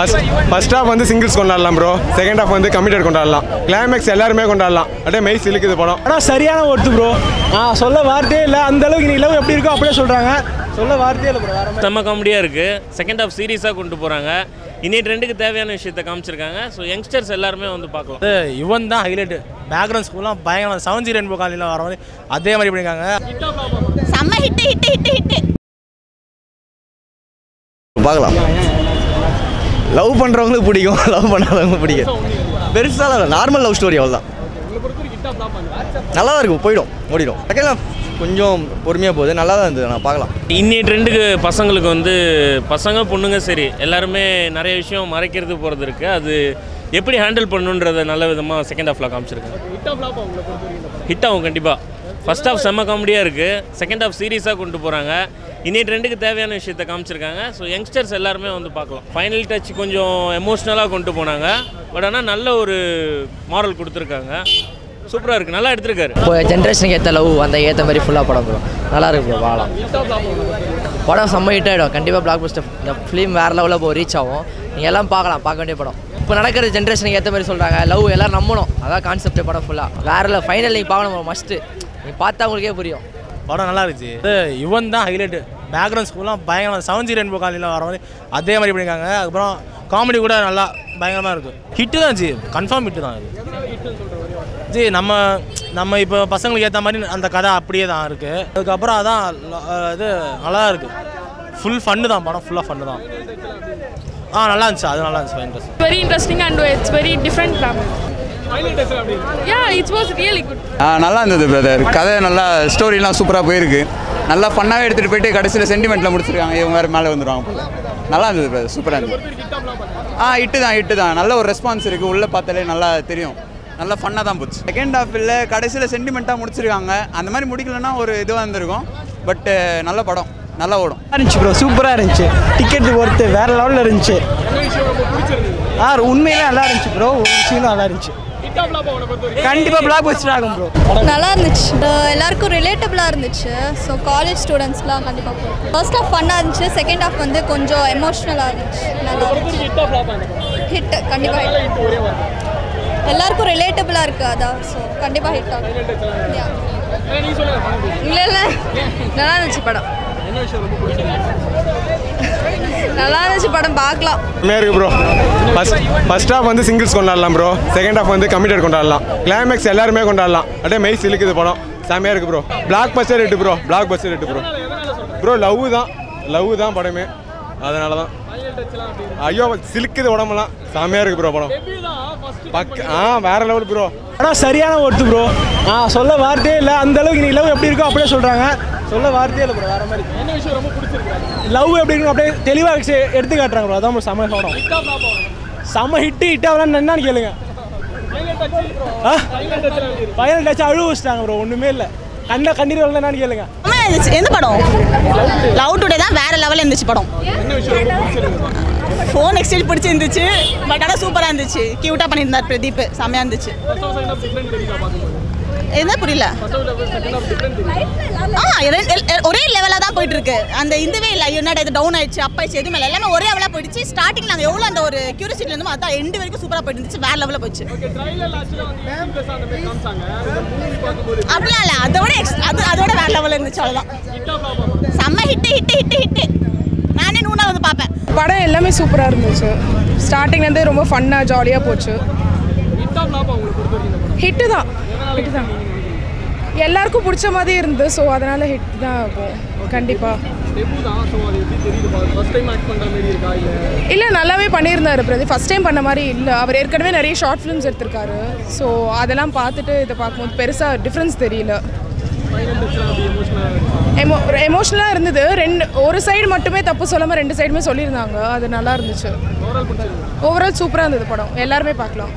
First first half வந்து singles கொண்டாடலாம் bro second half வந்து கமிட்டட் கொண்டாடலாம் கிளைமேக்ஸ் எல்லாருமே கொண்டாடலாம் அப்படியே மெய் சிலுக்குது படம் ஆனால் சரியான ஒருத்து ப்ரோ ஆ சொல்ல வார்த்தையே இல்லை அந்த அளவுக்கு நீ லவ் எப்படி இருக்கோ அப்படியே சொல்கிறாங்க சொல்ல வார்த்தையே இல்லை ப்ரோ வேற மாதிரி செம்ம காமெடியாக இருக்குது செகண்ட் ஹாஃப் சீரியஸாக கொண்டு போகிறாங்க இனி ட்ரெண்டுக்கு தேவையான விஷயத்தை காமிச்சிருக்காங்க ஸோ யங்ஸ்டர்ஸ் எல்லாருமே வந்து பார்க்கலாம் இது இவன் தான் ஹைலைட்டு பேக்ரவுண்ட் ஸ்கூல்லாம் பயங்கரம் செவன் ஜி ரென்போ காலனியில் வர மாதிரி அதே மாதிரி பண்ணியிருக்காங்க செம்ம ஹிட் ஹிட் ஹிட் ஹிட் பார்க்கலாம் லவ் பண்ணுறவங்களுக்கு பிடிக்கும் லவ் பண்ணாதவங்களுக்கு பிடிக்கும் பெருசாக இல்லை நார்மல் லவ் ஸ்டோரி அவ்வளோதான் நல்லா தான் இருக்கும் போயிடும் ஓடிடும் செகண்ட் கொஞ்சம் பொறுமையாக போகுது நல்லா தான் இருந்தது நான் பார்க்கலாம் இன்னி ட்ரெண்டுக்கு பசங்களுக்கு வந்து பசங்க பொண்ணுங்க சரி எல்லாருமே நிறைய விஷயம் மறைக்கிறது போகிறது இருக்குது அது எப்படி ஹேண்டில் பண்ணுன்றத நல்ல விதமாக செகண்ட் ஹாஃபில் காமிச்சிருக்காங்க ஹிட் ஆகும் கண்டிப்பாக ஃபர்ஸ்ட் ஹாஃப் செம்ம காமெடியாக இருக்குது செகண்ட் ஹாஃப் சீரியஸாக கொண்டு போகிறாங்க இனி ட்ரெண்டுக்கு தேவையான விஷயத்தை காமிச்சிருக்காங்க ஸோ யங்ஸ்டர்ஸ் எல்லாருமே வந்து பார்க்கலாம் ஃபைனல் டச் கொஞ்சம் எமோஷ்னலாக கொண்டு போனாங்க பட் ஆனால் நல்ல ஒரு மாரல் கொடுத்துருக்காங்க சூப்பராக இருக்குது நல்லா எடுத்திருக்காரு இப்போ ஜென்ரேஷனுக்கு ஏற்ற லவ் அந்த ஏற்ற மாதிரி ஃபுல்லாக படம் ப்ரோ நல்லா இருக்கு ப்ரோ வாழலாம் படம் செம்ம ஹிட் ஆகிடும் கண்டிப்பாக பிளாக் பஸ்டர் இந்த ஃபிலிம் வேறு லெவலில் போய் ரீச் ஆகும் நீங்கள் எல்லாம் பார்க்கலாம் பார்க்க வேண்டிய படம் இப்போ நடக்கிற ஜென்ரேஷனுக்கு ஏற்ற மாதிரி சொல்கிறாங்க லவ் எல்லாம் நம்பணும் அதான் கான்செப்ட் படம் ஃபுல்லாக வேறு ஃபைனல் நீங்கள் பார்க்கணும் மஸ்ட்டு நீ பார்த்தா உங்களுக்கே புரியும் படம் நல்லா இருந்துச்சு இது இவன் தான் ஹைலைட்டு பேக்ரவுண்ட் ஸ்கூல்லாம் பயங்கரம் செவன் ஜி ரென்போ காலனியில் வர மாதிரி அதே மாதிரி பண்ணியிருக்காங்க அதுக்கப்புறம் காமெடி கூட நல்லா பயங்கரமாக இருக்குது ஹிட்டு தான் ஜி கன்ஃபார்ம் ஹிட்டு தான் இது ஜி நம்ம நம்ம இப்போ பசங்களுக்கு ஏற்ற மாதிரி அந்த கதை அப்படியே தான் இருக்குது அதுக்கப்புறம் அதான் ல- இது நல்லா இருக்குது ஃபுல் ஃபன்னு தான் படம் ஃபுல்லாக ஃபன்னு தான் ஆ நல்லா இருந்துச்சு அது நல்லா இருந்துச்சு interest very interesting and it's very different plan. Yeah, it was really good. ஆ நல்லா இருந்தது பிரதர் கதை நல்லா ஸ்டோரிலாம் சூப்பராக போயிருக்கு நல்லா ஃபன்னாகவே எடுத்துகிட்டு போயிட்டு கடைசியில் சென்டிமெண்ட்டில் முடிச்சிருக்காங்க இவங்க வேறு மேலே வந்துடுவாங்க போல நல்லா இருந்தது பிரதர் சூப்பராக இருந்தது ஆ இட்டு தான் இட்டு தான் நல்ல ஒரு ரெஸ்பான்ஸ் இருக்குது உள்ளே பார்த்தாலே நல்லா தெரியும் நல்லா ஃபன்னாக தான் போச்சு செகண்ட் ஹாஃப் இல்லை கடைசியில் சென்டிமெண்ட்டாக முடிச்சிருக்காங்க அந்த மாதிரி முடிக்கலன்னா ஒரு இதுவாக இருந்திருக்கும் பட்டு நல்ல படம் நல்லா ஓடும் இருந்துச்சு ப்ரோ சூப்பராக இருந்துச்சு டிக்கெட் ஒர்த்து வேற லெவலில் இருந்துச்சு ஆ உண்மையிலே நல்லா இருந்துச்சு ப்ரோ ஒரு விஷயம் நல்லா இருந்துச்சு கண்டிப்பாக பிளாக் பஸ்டர் ஆகும் ப்ரோ நல்லா இருந்துச்சு அஹ் எல்லாருக்கும் ரிலேட்டபிளாக இருந்துச்சு ஸோ காலேஜ் ஸ்டூடெண்ட்ஸ்லாம் கண்டிப்பாக போகும் ஃபர்ஸ்ட் ஹாஃப் ஃபன்னாக இருந்துச்சு செகண்ட் ஹாஃப் வந்து கொஞ்சம் எமோஷ்னலாக இருந்துச்சு நல்லா ஹிட் கண்டிப்பாக எல்லாருக்கும் ரிலேட்டபிளாக இருக்குது அதான் ஸோ கண்டிப்பாக ஹிட் ஆகும் Yeah. இல்லை இல்லை நல்லா இருந்துச்சு படம் நல்லா இருந்துச்சு படம் பார்க்கலாம் செம்மையாக இருக்கு ப்ரோ ஃபர்ஸ்ட் ஃபர்ஸ்ட் ஹாஃப் வந்து சிங்கிள்ஸ் கொண்டாடலாம் ப்ரோ செகண்ட் ஹாஃப் வந்து கமிட்டட் கொண்டாடலாம் கிளைமேக்ஸ் எல்லாருமே கொண்டாடலாம் அப்படியே மெய் சிலுக்குது படம் செம்மையாக இருக்கு ப்ரோ பிளாக் பஸ்டர் இட்டு ப்ரோ பிளாக் பஸ்டர் இட்டு ப்ரோ ப்ரோ லவ் தான் லவ் தான் படமே அதனால தான் ஐயோ சிலுக்குது உடம்பெல்லாம் செம்மையாக இருக்கு ப்ரோ படம் பக்க ஆ வேற லெவல் ப்ரோ ஆனால் சரியான ஒருத்து ப்ரோ ஆ சொல்ல வார்த்தையே இல்லை அந்த அளவுக்கு நீ லவ் எப்படி இருக்கோ அப்படியே சொல்கிறாங்க சொல்ல வார்த்தையே இல்லை ப்ரோ வேற மாதிரி என்ன விஷயம் ரொம்ப பிடிச்சிருக்கு லவ் எப்படி இருக்கும் அப்படியே தெளிவாக எடுத்து காட்டுறாங்க ப்ரோ அதான் bro செம படம் செம ஹிட்டு ஹிட் ஆகலான்னு என்னன்னு கேளுங்க ஃபைனல் டச் அழுவு வச்சிட்டாங்க ப்ரோ ஒன்றுமே இல்லை கண்ணை கண்ணீர் வரல என்னன்னு கேளுங்க இருந்துச்சு எந்த படம் லவ் டுடே தான் வேற லெவலில் இருந்துச்சு படம் ஃபோன் எக்ஸ்சேஞ்ச் பிடிச்சிருந்துச்சு பட் ஆனால் சூப்பராக இருந்துச்சு க்யூட்டாக பண்ணியிருந்தார் பிரதீப் செம்மையாக இருந்துச்சு என்ன புரியல ஆ எல்- எல்- எல்- ஒரே லெவலாக தான் போயிட்டு இருக்கு அந்த இதுவே இல்லை என்னடா இது டவுன் ஆயிடுச்சு அப் ஆயிடுச்சு எதுவுமே இல்லை எல்லாமே ஒரே லெவலாக போயிடுச்சு ஸ்டார்டிங் நாங்கள் எவ்வளோ அந்த ஒரு கியூரியாசிட்டில இருந்தோமோ அதான் எண்டு வரைக்கும் சூப்பராக போயிட்டு இருந்துச்சு வேற லெவலில் போயிடுச்சு அப்படிலாம் இல்லை அதோட ex- அது அதோட வேற லெவலில் இருந்துச்சு அவ்வளோதான் செம்ம ஹிட்டு ஹிட்டு ஹிட்டு ஹிட்டு நானே நூனா வந்து பார்ப்பேன் படம் எல்லாமே சூப்பராக இருந்துச்சு ஸ்டார்டிங்லேருந்து ரொம்ப ஃபன்னாக ஜாலியாக போச்சு ஹிட்டு தான் ஹிட்டு தான் எல்லாருக்கும் பிடிச்ச மாதிரி இருந்து ஸோ அதனால் ஹிட் தான் ஆகும் கண்டிப்பாக இல்லை நல்லாவே பண்ணியிருந்தாரு பிரதி ஃபஸ்ட் டைம் பண்ண மாதிரி இல்லை அவர் ஏற்கனவே நிறைய ஷார்ட் ஃபிலிம்ஸ் எடுத்திருக்காரு ஸோ அதெல்லாம் பார்த்துட்டு இதை பார்க்கும்போது பெருசாக டிஃப்ரென்ஸ் தெரியல எமோ எமோஷ்னலாக இருந்தது ரெண்டு ஒரு சைடு மட்டுமே தப்பு சொல்லாமல் ரெண்டு சைடுமே சொல்லியிருந்தாங்க அது நல்லா இருந்துச்சு ஓவரால் சூப்பராக இருந்தது படம் எல்லாருமே பார்க்கலாம்